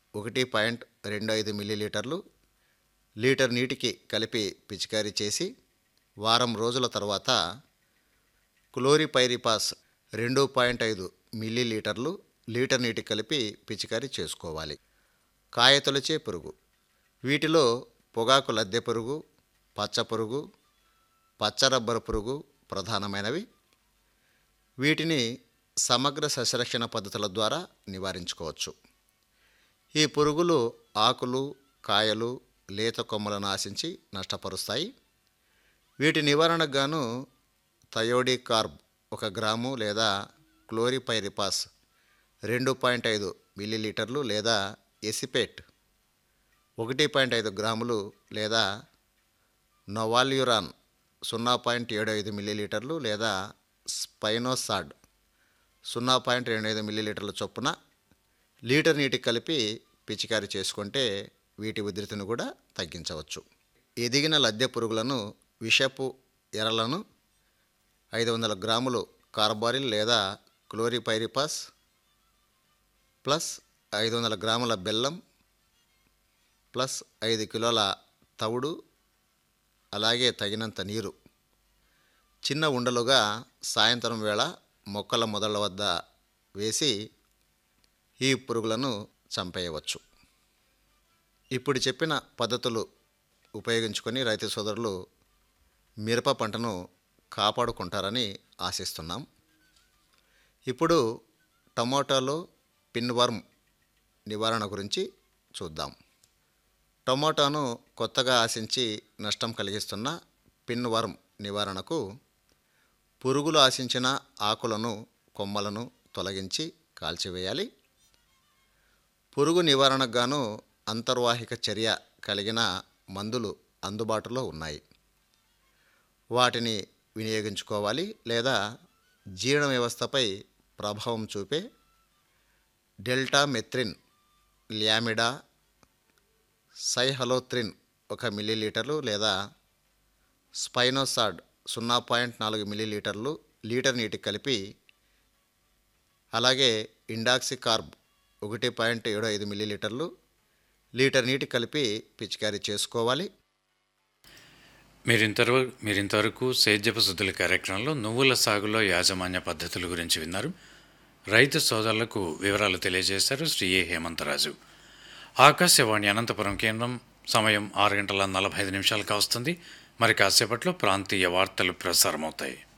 ఒకటి పాయింట్ రెండు ఐదు మిల్లీలీటర్లు లీటర్ నీటికి కలిపి పిచికారీ చేసి వారం రోజుల తర్వాత క్లోరిపైరిపాస్ రెండు పాయింట్ ఐదు మిల్లీలీటర్లు లీటర్ నీటికి కలిపి పిచికారీ చేసుకోవాలి కాయతొలిచే పురుగు వీటిలో పొగాకు లద్దె పురుగు పచ్చ పురుగు పచ్చరబ్బరు పురుగు ప్రధానమైనవి వీటిని సమగ్ర సస్యరక్షణ పద్ధతుల ద్వారా నివారించుకోవచ్చు ఈ పురుగులు ఆకులు కాయలు లేత కొమ్మలను ఆశించి నష్టపరుస్తాయి వీటి నివారణకు గాను థయోడీ కార్బ్ ఒక గ్రాము లేదా క్లోరిపైరిపాస్ రెండు పాయింట్ ఐదు మిల్లీలీటర్లు లేదా ఎసిపేట్ ఒకటి పాయింట్ ఐదు గ్రాములు లేదా నొవాల్యురాన్ సున్నా పాయింట్ ఏడు ఐదు మిల్లీలీటర్లు లేదా స్పైనోసాడ్ సున్నా పాయింట్ రెండు ఐదు మిల్లీలీటర్ల చొప్పున లీటర్ నీటికి కలిపి పిచికారీ చేసుకుంటే వీటి ఉధృతిని కూడా తగ్గించవచ్చు ఎదిగిన లద్దె పురుగులను విషపు ఎరలను ఐదు వందల గ్రాములు కార్బారిల్ లేదా క్లోరిపైరిపాస్ ప్లస్ ఐదు వందల గ్రాముల బెల్లం ప్లస్ ఐదు కిలోల తవుడు అలాగే తగినంత నీరు చిన్న ఉండలుగా సాయంత్రం వేళ మొక్కల మొదళ్ళ వద్ద వేసి ఈ పురుగులను చంపేయవచ్చు ఇప్పుడు చెప్పిన పద్ధతులు ఉపయోగించుకొని రైతు సోదరులు మిరప పంటను కాపాడుకుంటారని ఆశిస్తున్నాం ఇప్పుడు టమోటాలో పిన్వర్మ్ నివారణ గురించి చూద్దాం టమోటాను కొత్తగా ఆశించి నష్టం కలిగిస్తున్న పిన్వర్మ్ నివారణకు పురుగులు ఆశించిన ఆకులను కొమ్మలను తొలగించి కాల్చివేయాలి పురుగు నివారణకు గాను అంతర్వాహిక చర్య కలిగిన మందులు అందుబాటులో ఉన్నాయి వాటిని వినియోగించుకోవాలి లేదా జీర్ణ వ్యవస్థపై ప్రభావం చూపే డెల్టా మెత్రిన్ ల్యామిడా సైహలోత్రిన్ ఒక మిల్లీలీటర్లు లేదా స్పైనోసాడ్ సున్నా పాయింట్ నాలుగు మిల్లీలీటర్లు లీటర్ నీటికి కలిపి అలాగే ఇండాక్సికార్బ్ ఒకటి పాయింట్ ఏడు ఐదు మిల్లీలీటర్లు లీటర్ నీటికి కలిపి పిచికారీ చేసుకోవాలి మీరు ఇంతవరకు మీరు ఇంతవరకు సేద్యపు శుద్ధుల కార్యక్రమంలో నువ్వుల సాగులో యాజమాన్య పద్ధతుల గురించి విన్నారు రైతు సోదరులకు వివరాలు తెలియజేశారు శ్రీ ఏ హేమంతరాజు ఆకాశవాణి అనంతపురం కేంద్రం సమయం ఆరు గంటల నలభై ఐదు నిమిషాలకు వస్తుంది మరి కాసేపట్లో ప్రాంతీయ వార్తలు ప్రసారమవుతాయి